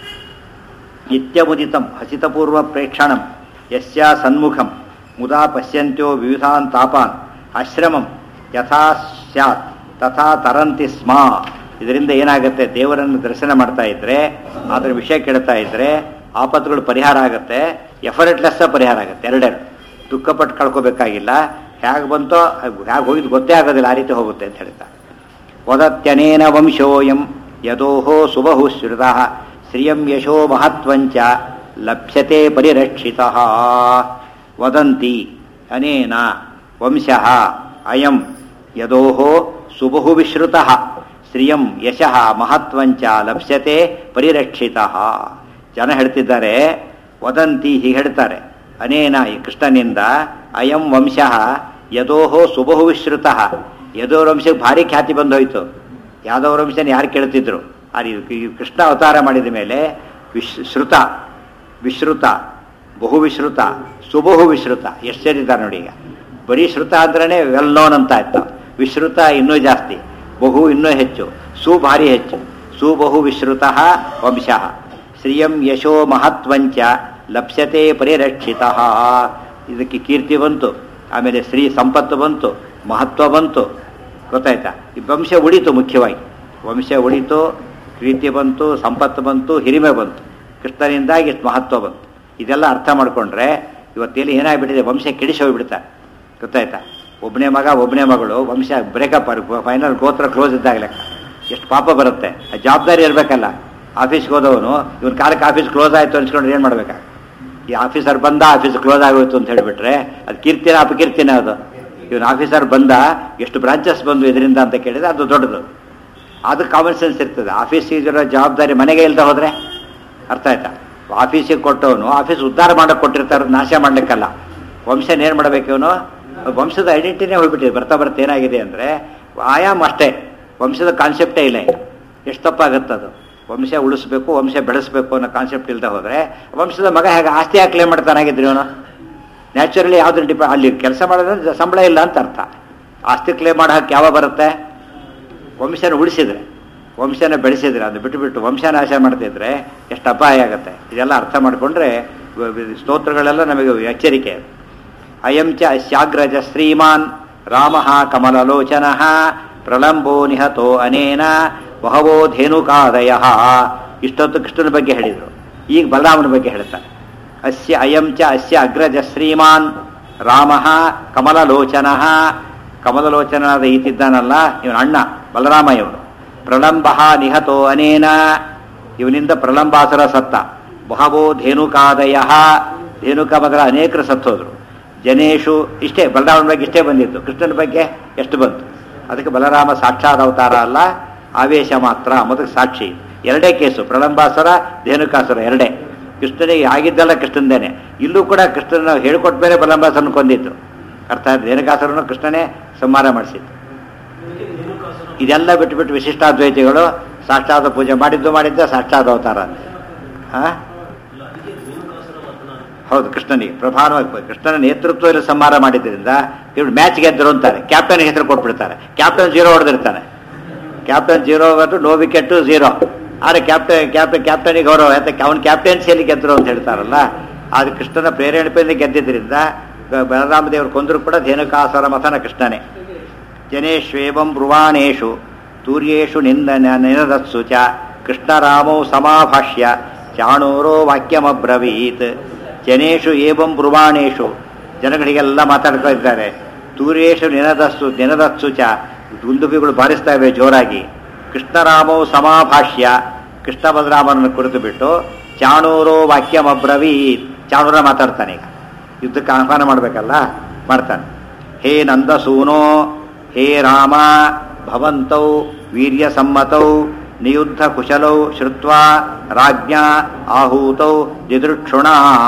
ನಿತ್ಯಮುದಿತಂ ಹಸಿತಪೂರ್ವ ಪ್ರೇಕ್ಷಣಂ ಯಸ್ಯ ಸನ್ಮುಖಂ ಮುದಾ ಪಶ್ಯಂತ್ಯೋ ವಿವಿಧಾನ್ ತಾಪಾನ್ ಆಶ್ರಮಂ ಯಥಾ ಸ್ಯಾತ್ ತಥಾ ತರಂತಿ ಸ್ಮ ಇದರಿಂದ ಏನಾಗುತ್ತೆ ದೇವರನ್ನು ದರ್ಶನ ಮಾಡ್ತಾ ಇದ್ರೆ ಅದರ ವಿಷಯ ಕೇಳ್ತಾ ಇದ್ರೆ ಆಪತ್ತುಗಳು ಪರಿಹಾರ ಆಗುತ್ತೆ ಎಫರ್ಟ್ಲೆಸ್ ಪರಿಹಾರ ಆಗುತ್ತೆ ಎರಡೆರಡು ದುಃಖಪಟ್ಟು ಕಳ್ಕೋಬೇಕಾಗಿಲ್ಲ ಹೇಗೆ ಬಂತೋ ಹೇಗೆ ಹೋಗಿದ್ದು ಗೊತ್ತೇ ಆಗೋದಿಲ್ಲ ಆ ರೀತಿ ಹೋಗುತ್ತೆ ಅಂತ ಹೇಳ್ತಾರೆ ವದತ್ಯನೇನ ವಂಶೋಯಂ ಯದೋಹೋ ಸುಬಹು ಶ್ರುತ ಶ್ರಿಯಂ ಯಶೋ ಮಹತ್ವಂಚ ಲಭ್ಯತೆ ಪರಿರಕ್ಷಿತ ವದಂತಿ ಅನೇನ ವಂಶಃ ಅಯಂ ಯದೋಹೋ ಸುಬಹು ವಿಶ್ರುತ ಶ್ರಿಯಂ ಯಶಃ ಮಹತ್ವಂಚ ಲಭ್ಯತೆ ಪರಿರಕ್ಷಿತ ಜನ ಹೇಳ್ತಿದ್ದಾರೆ ವದಂತಿ ಹೀಗೆ ಹೇಳ್ತಾರೆ ಅನೇನ ಈ ಕೃಷ್ಣನಿಂದ ಅಯಂ ವಂಶಃ ಯದೋಹೋ ಸುಬಹು ವಿಶ್ರುತ ಯದೋರ ವಂಶಕ್ಕೆ ಭಾರಿ ಖ್ಯಾತಿ ಬಂದೋಯ್ತು ಯಾದವರ ವಂಶನ ಯಾರು ಕೇಳ್ತಿದ್ರು ಆ ಈ- ಈ ಕೃಷ್ಣ ಅವತಾರ ಮಾಡಿದ ಮೇಲೆ ವಿಶ್ ಶ್ರುತ ವಿಶ್ರುತ ಬಹು ವಿಶ್ರುತ ಸುಬಹು ವಿಶ್ರುತ ಎಷ್ಟು ಸೇರಿದ್ದಾರೆ ನೋಡಿ ಈಗ ಬರೀ ಶ್ರುತ ಅಂದ್ರೇ ವೆಲ್ ನೋನ್ ಅಂತ ಆಯ್ತು ವಿಶ್ರುತ ಇನ್ನೂ ಜಾಸ್ತಿ ಬಹು ಇನ್ನೂ ಹೆಚ್ಚು ಸು ಭಾರಿ ಹೆಚ್ಚು ಸುಬಹು ವಿಶ್ರುತ ವಂಶಃ ಶ್ರಿಯಂ ಯಶೋ ಮಹತ್ವಂಚ ಲಪ್ಸ್ಯತೆ ಪರಿರಕ್ಷಿತ ಇದಕ್ಕೆ ಕೀರ್ತಿ ಬಂತು ಆಮೇಲೆ ಶ್ರೀ ಸಂಪತ್ತು ಬಂತು ಮಹತ್ವ ಬಂತು ಗೊತ್ತಾಯ್ತಾ ಈ ವಂಶ ಉಳಿತು ಮುಖ್ಯವಾಗಿ ವಂಶ ಉಳಿತು ಕೀರ್ತಿ ಬಂತು ಸಂಪತ್ತು ಬಂತು ಹಿರಿಮೆ ಬಂತು ಕೃಷ್ಣನಿಂದಾಗಿ ಇಷ್ಟು ಮಹತ್ವ ಬಂತು ಇದೆಲ್ಲ ಅರ್ಥ ಮಾಡ್ಕೊಂಡ್ರೆ ಇವತ್ತೆಲ್ಲಿ ಏನಾಗ್ಬಿಟ್ಟಿದೆ ವಂಶ ಕೆಡಿಸಿ ಹೋಗ್ಬಿಡ್ತಾರೆ ಗೊತ್ತಾಯ್ತಾ ಒಬ್ಬನೇ ಮಗ ಒಬ್ಬನೇ ಮಗಳು ವಂಶ ಬ್ರೇಕಪ್ ಫೈನಲ್ ಗೋತ್ರ ಕ್ಲೋಸ್ ಇದ್ದಾಗ ಲೆಕ್ಕ ಎಷ್ಟು ಪಾಪ ಬರುತ್ತೆ ಆ ಜವಾಬ್ದಾರಿ ಇರಬೇಕಲ್ಲ ಆಫೀಸ್ಗೆ ಹೋದವನು ಇವನ್ ಕಾಲಕ್ಕೆ ಆಫೀಸ್ ಕ್ಲೋಸ್ ಆಯಿತು ಅನ್ಸ್ಕೊಂಡ್ರೆ ಏನು ಮಾಡ್ಬೇಕಾ ಈ ಆಫೀಸರ್ ಬಂದ ಆಫೀಸ್ ಕ್ಲೋಸ್ ಆಗೋಯ್ತು ಅಂತ ಹೇಳಿಬಿಟ್ರೆ ಅದು ಕೀರ್ತಿನ ಅಪಕೀರ್ತಿನ ಅದು ಇವನ್ ಆಫೀಸರ್ ಬಂದ ಎಷ್ಟು ಬ್ರಾಂಚಸ್ ಬಂದು ಇದರಿಂದ ಅಂತ ಕೇಳಿದ್ರೆ ಅದು ದೊಡ್ಡದು ಅದು ಕಾಮನ್ ಸೆನ್ಸ್ ಇರ್ತದೆ ಆಫೀಸಿಗೆ ಇರೋ ಜವಾಬ್ದಾರಿ ಮನೆಗೆ ಇಲ್ದ ಹೋದ್ರೆ ಅರ್ಥ ಆಯ್ತಾ ಆಫೀಸಿಗೆ ಕೊಟ್ಟವನು ಆಫೀಸ್ ಉದ್ಧಾರ ಮಾಡಕ್ಕೆ ಕೊಟ್ಟಿರ್ತಾರೆ ನಾಶ ಮಾಡ್ಲಿಕ್ಕಲ್ಲ ವಂಶನ ಏನು ಮಾಡ್ಬೇಕು ಇವನು ವಂಶದ ಐಡೆಂಟಿಟಿನೇ ಹೋಗ್ಬಿಟ್ಟಿದೆ ಬರ್ತಾ ಬರ್ತಾ ಏನಾಗಿದೆ ಅಂದರೆ ಆಯಾಮ ಅಷ್ಟೇ ವಂಶದ ಕಾನ್ಸೆಪ್ಟೇ ಇಲ್ಲ ಈಗ ಎಷ್ಟು ತಪ್ಪಾಗುತ್ತೆ ಅದು ವಂಶ ಉಳಿಸ್ಬೇಕು ವಂಶ ಬೆಳೆಸ್ಬೇಕು ಅನ್ನೋ ಕಾನ್ಸೆಪ್ಟ್ ಇಲ್ಲದೆ ಹೋದರೆ ವಂಶದ ಮಗ ಹೇಗೆ ಆಸ್ತಿ ಯಾಕೆ ಕ್ಲೇಮ್ ಮಾಡ್ತಾನಾಗಿದ್ರಿ ಅವನು ನ್ಯಾಚುರಲಿ ಯಾವ್ದು ಡಿಪೆ ಅಲ್ಲಿ ಕೆಲಸ ಮಾಡೋದ್ರೆ ಸಂಬಳ ಇಲ್ಲ ಅಂತ ಅರ್ಥ ಆಸ್ತಿ ಕ್ಲೇಮ್ ಮಾಡೋ ಹಕ್ಕು ಯಾವ ಬರುತ್ತೆ ವಂಶನ ಉಳಿಸಿದ್ರೆ ವಂಶನ ಬೆಳೆಸಿದ್ರೆ ಅದು ಬಿಟ್ಟು ಬಿಟ್ಟು ವಂಶನಾಶ ಮಾಡ್ತಿದ್ರೆ ಎಷ್ಟು ಅಪಾಯ ಆಗುತ್ತೆ ಇದೆಲ್ಲ ಅರ್ಥ ಮಾಡಿಕೊಂಡ್ರೆ ಸ್ತೋತ್ರಗಳೆಲ್ಲ ನಮಗೆ ಎಚ್ಚರಿಕೆ ಅಯಂ ಚ ಅಸ್ಯಾಗ್ರಜ ಶ್ರೀಮಾನ್ ರಾಮ ಕಮಲಲೋಚನ ಪ್ರಲಂಬೋ ನಿಹತೋ ಅನೇನ ಬಹವೋ ಧೇನುಕಾದಯ ಇಷ್ಟೊತ್ತು ಕೃಷ್ಣನ ಬಗ್ಗೆ ಹೇಳಿದರು ಈಗ ಬಲರಾಮನ ಬಗ್ಗೆ ಹೇಳ್ತಾರೆ ಅಸ್ಯ ಅಯಂ ಚ ಅಸ್ಯ ಅಗ್ರಜ ಶ್ರೀಮಾನ್ ರಾಮ ಕಮಲಲೋಚನ ಕಮಲಲೋಚನಾದ ಈತಿದ್ದಾನಲ್ಲ ಇವನ ಅಣ್ಣ ಬಲರಾಮ ಇವನು ಪ್ರಲಂಬ ನಿಹತೋ ಅನೇನ ಇವನಿಂದ ಪ್ರಲಂಬಾಸುರ ಸತ್ತ ಬಹವೋ ಧೇನುಕಾದಯ ಧೇನುಕ ಮೊದಲ ಅನೇಕರು ಸತ್ತೋದ್ರು ಜನೇಶು ಇಷ್ಟೇ ಬಲರಾಮನ ಬಗ್ಗೆ ಇಷ್ಟೇ ಬಂದಿತ್ತು ಕೃಷ್ಣನ ಬಗ್ಗೆ ಎಷ್ಟು ಬಂತು ಅದಕ್ಕೆ ಬಲರಾಮ ಸಾಕ್ಷಾತ್ ಅವತಾರ ಅಲ್ಲ ಆವೇಶ ಮಾತ್ರ ಮೊದಲು ಸಾಕ್ಷಿ ಎರಡೇ ಕೇಸು ಪ್ರಲಂಬಾಸುರ ಧೇನುಕಾಸುರ ಎರಡೇ ಕೃಷ್ಣನಿಗೆ ಆಗಿದ್ದಲ್ಲ ಕೃಷ್ಣಂದೇನೆ ಇಲ್ಲೂ ಕೂಡ ಕೃಷ್ಣನ ಹೇಳ್ಕೊಟ್ಟ ಮೇಲೆ ಬಲಂಬಾಸನ ಕೊಂದಿತ್ತು ಅರ್ಥಾತ್ ರೇಣುಕಾಸುರನು ಕೃಷ್ಣನೇ ಸಂಹಾರ ಮಾಡಿಸಿತ್ತು ಇದೆಲ್ಲ ಬಿಟ್ಟು ಬಿಟ್ಟು ವಿಶಿಷ್ಟಾದ್ವೈತಿಗಳು ಸಾಕ್ಷಾತ್ ಪೂಜೆ ಮಾಡಿದ್ದು ಮಾಡಿದ್ದ ಸಾಕ್ಷಾತ್ ಅವತಾರ ಅಂತ ಹಾ ಹೌದು ಕೃಷ್ಣನಿಗೆ ಪ್ರಧಾನವಾಗಿ ಕೃಷ್ಣನ ನೇತೃತ್ವದಲ್ಲಿ ಸಂಹಾರ ಮಾಡಿದ್ರಿಂದ ಇವ್ರು ಮ್ಯಾಚ್ ಗೆದ್ದರು ಅಂತಾರೆ ಕ್ಯಾಪ್ಟನ್ ಹೆಸರು ಕೊಟ್ಬಿಡ್ತಾರೆ ಕ್ಯಾಪ್ಟನ್ ಜೀರೋ ಹೊಡೆದಿರ್ತಾನೆ ಕ್ಯಾಪ್ಟನ್ ಜೀರೋ ಬಂದು ನೋ ವಿಕೆಟ್ ಝೀರೋ ಆದರೆ ಕ್ಯಾಪ್ಟನ್ ಕ್ಯಾಪ್ಟನ್ ಕ್ಯಾಪ್ಟನಿಗೆ ಗೌರವ ಯಾಕೆ ಅವ್ನು ಕ್ಯಾಪ್ಟನ್ಸಿಯಲ್ಲಿ ಗೆದ್ದರು ಅಂತ ಹೇಳ್ತಾರಲ್ಲ ಅದು ಕೃಷ್ಣನ ಪ್ರೇರಣೆಯಿಂದ ಗೆದ್ದಿದ್ದರಿಂದ ಬಲರಾಮ ದೇವರು ಕೊಂದರು ಕೂಡ ಧೇನುಕಾಸುರ ಮಥನ ಕೃಷ್ಣನೇ ಜನೇಶ್ವೇವಂ ಬ್ರುವಾಣೇಶು ತೂರ್ಯೇಶು ನಿಂದ ನಿನದತ್ಸು ಚ ಕೃಷ್ಣರಾಮೌ ಸಮಾಭಾಷ್ಯ ಚಾಣೂರೋ ವಾಕ್ಯಮಬ್ರವೀತ್ ಜನೇಶು ಏವಂ ಬ್ರುವಾಣೇಶು ಜನಗಳಿಗೆಲ್ಲ ಮಾತಾಡ್ತಾ ಇದ್ದಾರೆ ತೂರ್ಯೇಶು ನಿನದಸ್ಸು ನಿನದತ್ಸು ಚ ದುಂದುಬಿಗಳು ಬಾರಿಸ್ತಾ ಇವೆ ಜೋರಾಗಿ ಕೃಷ್ಣರಾಮೌ ಸಮಾಭಾಷ್ಯ ಕೃಷ್ಣ ಬಲರಾಮನನ್ನು ಕುರಿತು ಬಿಟ್ಟು ಚಾಣೂರೋ ವಾಕ್ಯಮಬ್ರವೀತ್ ಚಾಣೂರ ಮಾತಾಡ್ತಾನೆ ಈಗ ಯುದ್ಧಕ್ಕೆ ಆಹ್ವಾನ ಮಾಡಬೇಕಲ್ಲ ಮಾಡ್ತಾನೆ ಹೇ ನಂದಸೂನೋ ಹೇ ರಾಮ ಭವಂತೌ ವೀರ್ಯ ಸಮ್ಮತೌ ನಿಯುದ್ಧ ಕುಶಲೌ ಶ್ರುತ್ವಾ ರಾಜ್ಞಾ ಆಹೂತೌ ದಿದೃಕ್ಷುಣ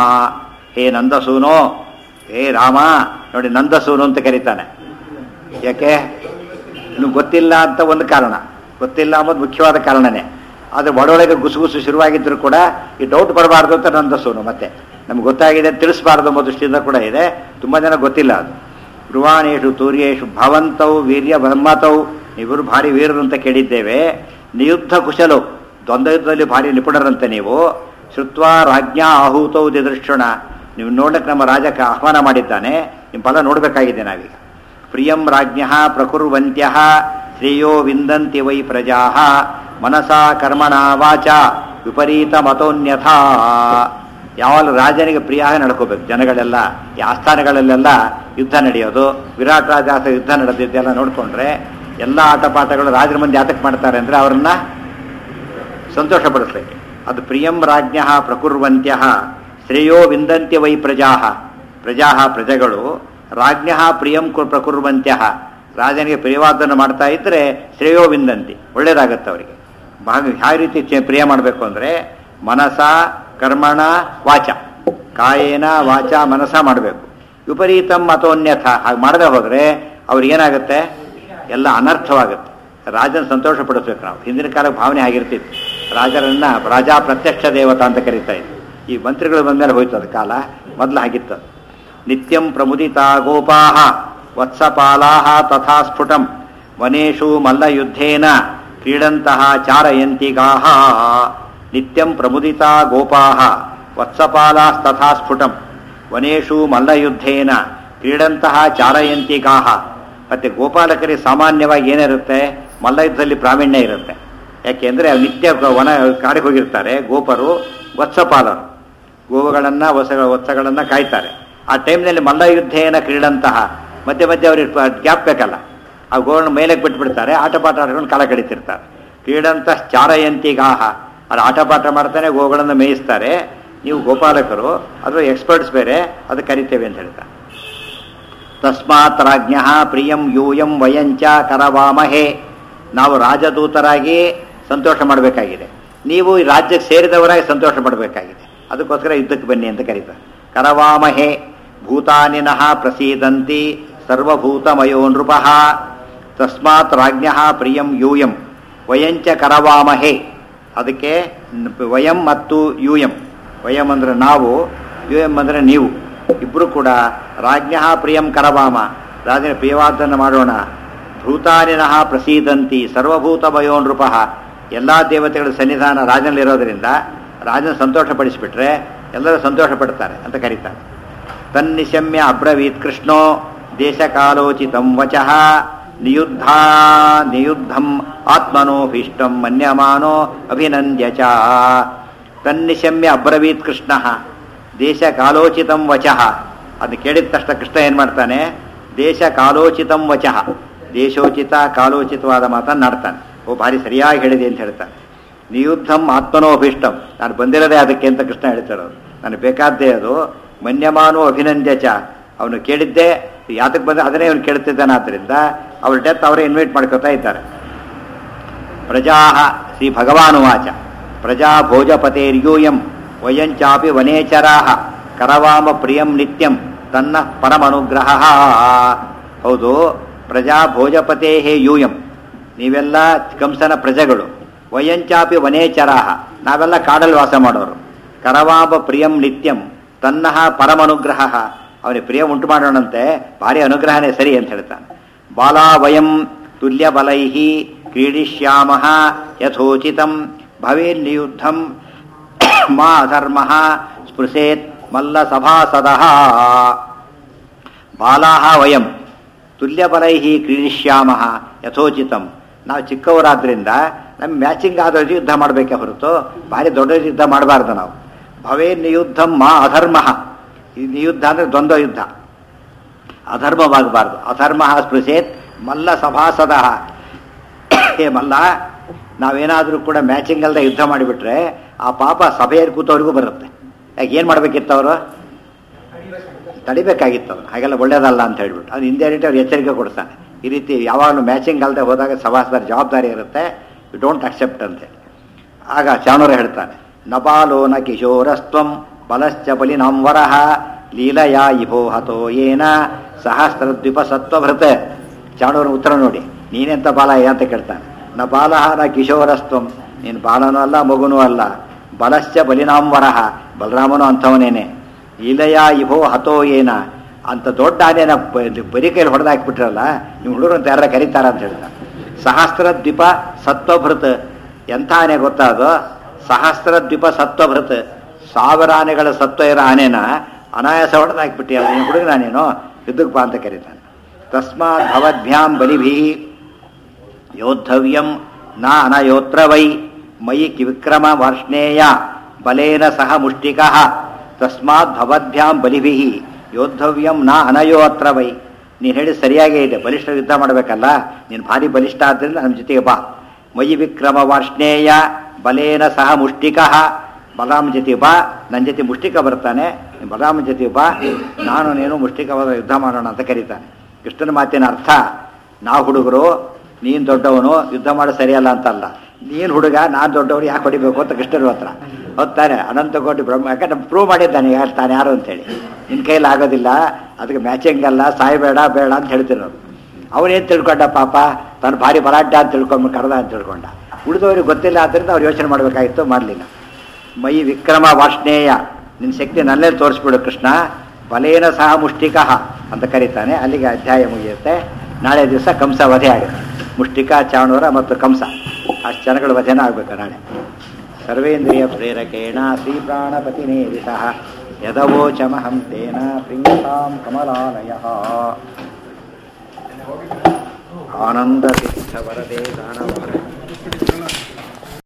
ಹೇ ನಂದಸೂನೋ ಹೇ ರಾಮ ನೋಡಿ ನಂದಸೂನು ಅಂತ ಕರೀತಾನೆ ಯಾಕೆ ಇನ್ನು ಗೊತ್ತಿಲ್ಲ ಅಂತ ಒಂದು ಕಾರಣ ಗೊತ್ತಿಲ್ಲ ಅನ್ನೋದು ಮುಖ್ಯವಾದ ಕಾರಣನೇ ಆದರೆ ಒಳೊಳಗೆ ಗುಸುಗುಸು ಶುರುವಾಗಿದ್ದರೂ ಕೂಡ ಈ ಡೌಟ್ ಬರಬಾರ್ದು ಅಂತ ನಂದಸೂನು ಮತ್ತೆ ನಮ್ಗೆ ಗೊತ್ತಾಗಿದೆ ತಿಳಿಸಬಾರ್ದು ಅನ್ನೋ ದೃಷ್ಟಿಯಿಂದ ಕೂಡ ಇದೆ ತುಂಬ ಜನ ಗೊತ್ತಿಲ್ಲ ಅದು ಧ್ರುವಾಣೇಶು ತೂರ್ಯೇಶು ಭವಂತೌ ವೀರ್ಯ ಬ್ರಹ್ಮತೌ ಇವರು ಭಾರಿ ವೀರರು ಅಂತ ಕೇಳಿದ್ದೇವೆ ನಿಯುದ್ಧ ಕುಶಲು ದ್ವಂದ್ವ ಯುದ್ಧದಲ್ಲಿ ಭಾರಿ ನಿಪುಣರಂತೆ ನೀವು ಶ್ರುತ್ವ ರಾಜ್ಞಾ ಆಹೂತೌ ದಿದೃಕ್ಷಣ ನೀವು ನೋಡಕ್ಕೆ ನಮ್ಮ ರಾಜಕ್ಕೆ ಆಹ್ವಾನ ಮಾಡಿದ್ದಾನೆ ನಿಮ್ಮ ಫಲ ನೋಡಬೇಕಾಗಿದೆ ನಾವೀಗ ಪ್ರಿಯಂ ರಾಜ್ಞ ಪ್ರಕುರ್ವಂತ್ಯ ಶ್ರೇಯೋ ವಿಂದಂತಿ ವೈ ಪ್ರಜಾ ಮನಸಾ ಕರ್ಮಣ ವಾಚ ವಿಪರೀತ ಮತೋನ್ಯಥಾ ಯಾವಾಗ ರಾಜನಿಗೆ ಪ್ರಿಯಾಗಿ ನಡ್ಕೋಬೇಕು ಜನಗಳೆಲ್ಲ ಈ ಆಸ್ಥಾನಗಳಲ್ಲೆಲ್ಲ ಯುದ್ಧ ನಡೆಯೋದು ವಿರಾಟ್ ರಾಜ ಯುದ್ಧ ನಡೆದಿದ್ದೆಲ್ಲ ನೋಡಿಕೊಂಡ್ರೆ ಎಲ್ಲ ಆಟಪಾಠಗಳು ರಾಜರ ಮಂದಿ ಆತಕ್ಕೆ ಮಾಡ್ತಾರೆ ಅಂದರೆ ಅವರನ್ನ ಸಂತೋಷಪಡಿಸ್ಲಿಕ್ಕೆ ಅದು ಪ್ರಿಯಂ ರಾಜ್ಞ ಪ್ರಕುರ್ವಂತ್ಯ ಶ್ರೇಯೋ ವಿಂದಂತ್ಯ ವೈ ಪ್ರಜಾ ಪ್ರಜಾ ಪ್ರಜೆಗಳು ರಾಜ್ಞ ಪ್ರಿಯಂ ಕು ಪ್ರಕುರ್ವಂತ್ಯ ರಾಜನಿಗೆ ಪ್ರಿಯವಾದನ್ನು ಮಾಡ್ತಾ ಇದ್ದರೆ ಶ್ರೇಯೋ ವಿಂದಂತಿ ಒಳ್ಳೇದಾಗತ್ತೆ ಅವರಿಗೆ ಭಾಗ ಯಾವ ರೀತಿ ಚೆ- ಪ್ರಿಯ ಮಾಡಬೇಕು ಅಂದರೆ ಮನಸ ಕರ್ಮಣ ವಾಚ ಕಾಯೇನ ವಾಚ ಮನಸ ಮಾಡಬೇಕು ವಿಪರೀತಂ ಮತೋನ್ಯಥ ಹಾಗೆ ಮಾಡದೆ ಹೋದರೆ ಅವ್ರಿಗೇನಾಗುತ್ತೆ ಎಲ್ಲ ಅನರ್ಥವಾಗುತ್ತೆ ರಾಜನ ಸಂತೋಷ ಪಡಿಸ್ಬೇಕು ನಾವು ಹಿಂದಿನ ಕಾಲ ಭಾವನೆ ಆಗಿರ್ತಿತ್ತು ರಾಜರನ್ನ ರಾಜಾ ಪ್ರತ್ಯಕ್ಷ ದೇವತಾ ಅಂತ ಕರೀತಾ ಇತ್ತು ಈ ಮಂತ್ರಿಗಳು ಬಂದ್ಮೇಲೆ ಹೋಯ್ತು ಅದು ಕಾಲ ಮೊದಲು ಆಗಿತ್ತು ಅದು. ನಿತ್ಯಂ ಪ್ರಮುದಿತಾ ಗೋಪಾಹ ವತ್ಸಪಾಲಾಹ ತಥಾ ಸ್ಫುಟಂ ವನೇಶು ಮಲ್ಲಯುದ್ಧೇನ ಕ್ರೀಡಂತಹ ಚಾರಯಂತಿಗಾಹ ನಿತ್ಯಂ ಪ್ರಮುದಿತಾ ಗೋಪಾಹ ವತ್ಸಪಾಲಾಸ್ತಥಾ ಸ್ಫುಟಂ ವನೇಶು ಮಲ್ಲಯುದ್ಧೇನ ಕ್ರೀಡಂತಹ ಚಾರಯಂತಿಗಾಹ ಮತ್ತೆ ಗೋಪಾಲಕರಿಗೆ ಸಾಮಾನ್ಯವಾಗಿ ಏನಿರುತ್ತೆ ಮಲ್ಲಯುದ್ಧದಲ್ಲಿ ಪ್ರಾವೀಣ್ಯ ಇರುತ್ತೆ ಯಾಕೆಂದ್ರೆ ಅವ್ರು ನಿತ್ಯ ಗ- ವನ ಕಾಡಿಗೆ ಹೋಗಿರ್ತಾರೆ ಗೋಪರು ವತ್ಸಪಾಲರು ಗೋವುಗಳನ್ನು ವಸ ವತ್ಸಗಳನ್ನು ಕಾಯ್ತಾರೆ ಆ ಟೈಮ್ನಲ್ಲಿ ಮಲ್ಲಯುದ್ಧೇನ ಕ್ರೀಡಂತಹ ಮಧ್ಯೆ ಮಧ್ಯೆ ಅವ್ರಿಗೆ ಗ್ಯಾಪ್ ಬೇಕಲ್ಲ ಆ ಗೋಗಳನ್ನ ಮೇಲೆ ಬಿಟ್ಬಿಡ್ತಾರೆ ಆಟ ಪಾಠ ಆಡ್ಕೊಂಡು ಕಾಲ ಕಳೀತಿರ್ತಾರೆ ಕ್ರೀಡಂತ ಚಾರಯಂತಿಗಾಹ ಅದು ಆಟ ಪಾಠ ಮಾಡ್ತಾನೆ ಗೋಗಳನ್ನು ಮೇಯಿಸ್ತಾರೆ ನೀವು ಗೋಪಾಲಕರು ಅದು ಎಕ್ಸ್ಪರ್ಟ್ಸ್ ಬೇರೆ ಅದು ಕರಿತೇವೆ ಅಂತ ಹೇಳ್ತಾರೆ ತಸ್ಮಾತ್ ರಾಜ್ಞ ಪ್ರಿಯಂ ಯೂಯಂ ವಯಂಚ ಕರವಾಮಹೇ ನಾವು ರಾಜದೂತರಾಗಿ ಸಂತೋಷ ಮಾಡಬೇಕಾಗಿದೆ ನೀವು ಈ ರಾಜ್ಯಕ್ಕೆ ಸೇರಿದವರಾಗಿ ಸಂತೋಷ ಪಡಬೇಕಾಗಿದೆ ಅದಕ್ಕೋಸ್ಕರ ಯುದ್ಧಕ್ಕೆ ಬನ್ನಿ ಅಂತ ಕರೀತಾರೆ ಕರವಾಮಹೇ ಭೂತಾನಿನಃ ಪ್ರಸೀದಂತಿ ಸರ್ವಭೂತಮಯೋ ನೃಪಃ ತಸ್ಮಾತ್ ರಾಜ್ಞ ಪ್ರಿಯಂ ಯೂಯಂ ವಯಂಚ ಕರವಾಮಹೇ ಅದಕ್ಕೆ ನ- ವಯಂ ಮತ್ತು ಯೂಯಂ ವಯಂ ಅಂದರೆ ನಾವು ಯೂಯಂ ಅಂದರೆ ನೀವು ಇಬ್ಬರು ಕೂಡ ರಾಜ್ಞ ಪ್ರಿಯಂ ಕರವಾಮ ರಾಜನ ಪ್ರಿಯವಾದನ್ನು ಮಾಡೋಣ ಭೂತಾನಿನಃ ಪ್ರಸೀದಂತಿ ಸರ್ವಭೂತ ಭಯೋ ನೃಪಃ ಎಲ್ಲ ದೇವತೆಗಳ ಸನ್ನಿಧಾನ ರಾಜನಲ್ಲಿರೋದ್ರಿಂದ ರಾಜನ ಸಂತೋಷಪಡಿಸಿಬಿಟ್ರೆ ಎಲ್ಲರೂ ಸಂತೋಷ ಪಡ್ತಾರೆ ಅಂತ ಕರೀತಾರೆ ತನ್ನಿಶಮ್ಯ ಅಬ್ರವೀತ್ ಕೃಷ್ಣೋ ದೇಶಕಾಲೋಚಿತಂ ವಚಃ ನಿಯುದ್ಧ ನಿಯುದ್ಧಂ ಆತ್ಮನೋಭೀಷ್ಟಂ ಮನ್ಯಮಾನೋ ಅಭಿನಂದ್ಯ ಚ ತನ್ನಿಶಮ್ಯ ಅಬ್ರವೀತ್ ಕೃಷ್ಣ ದೇಶ ಕಾಲೋಚಿತಂ ವಚಃ ಅದು ಕೇಳಿದ ತಕ್ಷಣ ಕೃಷ್ಣ ಏನು ಮಾಡ್ತಾನೆ ದೇಶ ಕಾಲೋಚಿತಂ ವಚಃ ದೇಶೋಚಿತ ಕಾಲೋಚಿತವಾದ ಮಾತನ್ನಾಡ್ತಾನೆ ಓ ಭಾರಿ ಸರಿಯಾಗಿ ಹೇಳಿದೆ ಅಂತ ಹೇಳ್ತಾನೆ ನಿಯುದ್ಧಂ ಆತ್ಮನೋಭೀಷ್ಟಂ ನಾನು ಬಂದಿರೋದೇ ಅದಕ್ಕೆ ಅಂತ ಕೃಷ್ಣ ಹೇಳ್ತಿರೋದು ನನಗೆ ಬೇಕಾದ್ದೇ ಅದು ಮನ್ಯಮಾನೋ ಅಭಿನಂದ್ಯ ಚ ಅವನು ಕೇಳಿದ್ದೆ ಯಾತಕ್ಕೆ ಬಂದ ಅದನ್ನೇ ಅವನು ಕೇಳ್ತಿದ್ದಾನೆ ಆದ್ದರಿಂದ ಅವ್ರ ಡೆತ್ ಅವರೇ ಇನ್ವೈಟ್ ಮಾಡ್ಕೋತಾ ಇದ್ದಾರೆ ಪ್ರಜಾ ಶ್ರೀ ಭಗವಾನುವಾಚ ಪ್ರಜಾ ಭೋಜಪತೇರ್ಯೂಯಂ ವಯಂಚಾಪಿ ವನೇಚರಾ ಕರವಾಮ ಪ್ರಿಯಂ ನಿತ್ಯಂ ತನ್ನ ಪರಮನುಗ್ರಹ ಹೌದು ಪ್ರಜಾ ಭೋಜಪತೇ ಯೂಯಂ ನೀವೆಲ್ಲ ಕಂಸನ ಪ್ರಜೆಗಳು ವಯಂಚಾಪಿ ವನೇಚರಾಹ ನಾವೆಲ್ಲ ಕಾಡಲ್ಲಿ ವಾಸ ಮಾಡೋರು ಕರವಾಮ ಪ್ರಿಯಂ ನಿತ್ಯಂ ತನ್ನ ಪರಮನುಗ್ರಹ ಅವನಿಗೆ ಪ್ರಿಯ ಉಂಟು ಮಾಡೋಣಂತೆ ಭಾರಿ ಅನುಗ್ರಹನೇ ಸರಿ ಅಂತ ಹೇಳ್ತಾನೆ ಬಾಲಾ ವಯಂ ತುಲ್ಯ ಬಲೈ ಕ್ರೀಡಿಷ್ಯಾಮ ಯಥೋಚಿತಂ ಭವೇನ್ನಿಯುದ್ಧಂ ಮಾ ಅಧರ್ಮ ಸ್ಪೃಶೇತ್ ಮಲ್ಲ ಸಭಾಸದ ಬಾಲಾ ವಯಂ ತುಲ್ಯಬಲೈ ಕ್ರೀಡಿಷ್ಯಾಮ ಯಥೋಚಿತಂ ನಾವು ಚಿಕ್ಕವರಾದ್ರಿಂದ ನಮ್ಮ ಮ್ಯಾಚಿಂಗ್ ಆದ ಯುದ್ಧ ಮಾಡಬೇಕೆ ಹೊರತು ಭಾರಿ ದೊಡ್ಡ ಯುದ್ಧ ಮಾಡಬಾರ್ದು ನಾವು ಭವೇ ನಿಯುದ್ಧಂ ಮಾ ಅಧರ್ಮ ಈ ನಿಯುದ್ಧ ಅಂದರೆ ದ್ವಂದ್ವ ಯುದ್ಧ ಅಧರ್ಮವಾಗಬಾರ್ದು ಅಧರ್ಮ ಸ್ಪೃಶೇತ್ ಮಲ್ಲ ಸಭಾಸದ ಹೇ ಮಲ್ಲ ನಾವೇನಾದರೂ ಕೂಡ ಮ್ಯಾಚಿಂಗ್ ಅಲ್ಲದೆ ಯುದ್ಧ ಮಾಡಿಬಿಟ್ರೆ ಆ ಪಾಪ ಸಭೆಯಲ್ಲಿ ಕೂತವ್ರಿಗೂ ಬರುತ್ತೆ ಯಾಕೆ ಏನು ಮಾಡಬೇಕಿತ್ತು ಅವರು ತಡಿಬೇಕಾಗಿತ್ತು ಅವನು ಹಾಗೆಲ್ಲ ಒಳ್ಳೇದಲ್ಲ ಅಂತ ಹೇಳ್ಬಿಟ್ಟು ಅವ್ನು ಇಂಡಿಯಾರಿಟಿ ಅವ್ರು ಎಚ್ಚರಿಕೆ ಕೊಡ್ತಾನೆ ಈ ರೀತಿ ಯಾವಾಗಲೂ ಮ್ಯಾಚಿಂಗ್ ಅಲ್ಲದೆ ಹೋದಾಗ ಸಭಾಸದರ ಜವಾಬ್ದಾರಿ ಇರುತ್ತೆ ಯು ಡೋಂಟ್ ಅಕ್ಸೆಪ್ಟ್ ಅಂತೇಳಿ ಆಗ ಚಾಣೂರ ಹೇಳ್ತಾನೆ ನಪಾಲೋ ನ ಕಿಶೋರಸ್ತ್ವಂ ಬಲಶ್ಚ ಬಲಿನಾಂವರಃ ಲೀಲಯಾ ಇಭೋ ಹತೋ ಏನ ಸಹಸ್ರದ್ವಿಪ ಸತ್ವಭೃತ ಚಾಣೂರ ಉತ್ತರ ನೋಡಿ ನೀನೆಂತ ಬಾಲಯ್ಯ ಅಂತ ಕೇಳ್ತಾನೆ ನ ಬಾಲಃ ನ ಕಿಶೋರಸ್ತ್ವಂ ನೀನು ಬಾಲನೂ ಅಲ್ಲ ಮಗುನೂ ಅಲ್ಲ ಬಲಶ್ಚ ಬಲಿನಾಂವರಃ ಬಲರಾಮನು ಅಂಥವನೇನೆ ಲೀಲಯ ಇಭೋ ಹತೋ ಏನ ಅಂತ ದೊಡ್ಡ ಆನೆನ ಬರಿ ಕೈಲಿ ಹೊಡೆದಾಕ್ಬಿಟ್ರಲ್ಲ ನೀವು ಹುಡುಗರು ಅಂತ ಯಾರ ಕರೀತಾರ ಅಂತ ಹೇಳ್ತಾನೆ ಸಹಸ್ರ ದ್ವೀಪ ಸತ್ವಭೃತ್ ಎಂಥ ಆನೆ ಗೊತ್ತಾ ಅದು ಸಹಸ್ರ ದ್ವೀಪ ಸತ್ವಭೃತ್ ಸಾವಿರ ಆನೆಗಳ ಸತ್ವ ಇರೋ ಆನೆನ ಅನಾಯಾಸ ಹೊಡೆದಾಕ್ಬಿಟ್ಟಿಯಲ್ಲ ನೀನು ಹುಡುಗನ ನೀನು ಯುದ್ಧಕ್ಕೆ ಬಾ ಅಂತ ಕರೀತಾನೆ ತಸ್ಮಾತ್ ಭವದ್ಭ್ಯಾಂ ಬಲಿಭಿ ಯೋದ್ಧವ್ಯಂ ನ ಅನಯೋತ್ರ ವೈ ಮಯಿ ವಿಕ್ರಮ ವಾರ್ಷ್ಣೇಯ ಬಲೇನ ಸಹ ಮುಷ್ಟಿಕಃ ತಸ್ಮಾತ್ ಭವದ್ಭ್ಯಾಂ ಬಲಿಭಿ ಯೋದ್ಧವ್ಯಂ ನ ಅನಯೋತ್ರ ವೈ ನೀನು ಹೇಳಿ ಸರಿಯಾಗೇ ಇದೆ ಬಲಿಷ್ಠ ಯುದ್ಧ ಮಾಡಬೇಕಲ್ಲ ನೀನು ಭಾರಿ ಬಲಿಷ್ಠ ಆದ್ದರಿಂದ ನಮ್ಮ ಜೊತೆಗೆ ಬಾ ಮಯಿ ವಿಕ್ರಮ ವಾರ್ಷ್ಣೇಯ ಬಲೇನ ಸಹ ಮುಷ್ಟಿಕಃ ಬಲರಾಮ ಜೊತೆ ಬಾ ನನ್ನ ಜೊತೆ ಮುಷ್ಟಿಕ ಬರ್ತಾನೆ ನೀನು ಬಲರಾಮ ಜೊತೆ ಬಾ ನಾನು ನೀನು ಮುಷ್ಟಿಕವಾದ ಯುದ್ಧ ಮಾಡೋಣ ಅಂತ ಕರೀತಾನೆ ಕೃಷ್ಣನ ಮಾತಿನ ಅರ್ಥ ನಾವು ಹುಡುಗರು ನೀನು ದೊಡ್ಡವನು ಯುದ್ಧ ಮಾಡೋ ಸರಿಯಲ್ಲ ಅಂತಲ್ಲ ನೀನು ಹುಡುಗ ನಾನು ದೊಡ್ಡವನು ಯಾಕೆ ಹೊಡಿಬೇಕು ಅಂತ ಕೃಷ್ಣನ ಹತ್ರ ಹೊತ್ತಾನೆ ಅನಂತ ಕೋಟಿ ಬ್ರಹ್ಮ ಯಾಕಂದ್ರೆ ಪ್ರೂವ್ ಮಾಡಿದ್ದಾನೆ ಯಾರು ತಾನು ಯಾರು ಅಂತೇಳಿ ನಿನ್ನ ಕೈಯಲ್ಲಿ ಆಗೋದಿಲ್ಲ ಅದಕ್ಕೆ ಮ್ಯಾಚಿಂಗ್ ಅಲ್ಲ ಸಾಯಬೇಡ ಬೇಡ ಅಂತ ಹೇಳ್ತಿರೋದು ಅವನೇನು ತಿಳ್ಕೊಂಡ ಪಾಪ ತಾನು ಭಾರಿ ಬಲಾಢ್ಯ ಅಂತ ತಿಳ್ಕೊಂಡು ಕರೆದ ಅಂತ ತಿಳ್ಕೊಂಡ ಉಳಿದವ್ರಿಗೆ ಗೊತ್ತಿಲ್ಲ ಆದ್ದರಿಂದ ಅವ್ರು ಯೋಚನೆ ಮಾಡಬೇಕಾಗಿತ್ತು ಮಾಡಲಿಲ್ಲ ಮೈ ವಿಕ್ರಮ ವಾರ್ಷ್ಣೇಯ ನಿನ್ನ ಶಕ್ತಿ ನಲ್ಲೇ ತೋರಿಸ್ಬಿಡು ಕೃಷ್ಣ ಬಲೇನ ಸಹ ಮುಷ್ಟಿಕಃ ಅಂತ ಕರೀತಾನೆ ಅಲ್ಲಿಗೆ ಅಧ್ಯಾಯ ಮುಗಿಯುತ್ತೆ ನಾಳೆ ದಿವಸ ಕಂಸ ವಧೆ ಆಗುತ್ತೆ ಮುಷ್ಟಿಕ ಚಾಣೂರ ಮತ್ತು ಕಂಸ ಅಷ್ಟು ಜನಗಳ ವಧೆನ ಆಗಬೇಕು ನಾಳೆ ಸರ್ವೇಂದ್ರಿಯ ಪ್ರೇರಕೇಣ ಶ್ರೀ ಪ್ರಾಣಪತಿನೇರಿತ ಯದವೋಚಮಹಂ ತೇನ ಪ್ರಿಂಗತಾಂ ಕಮಲಾಲಯ ಆನಂದ ವರದೆ ದಾನವಾರ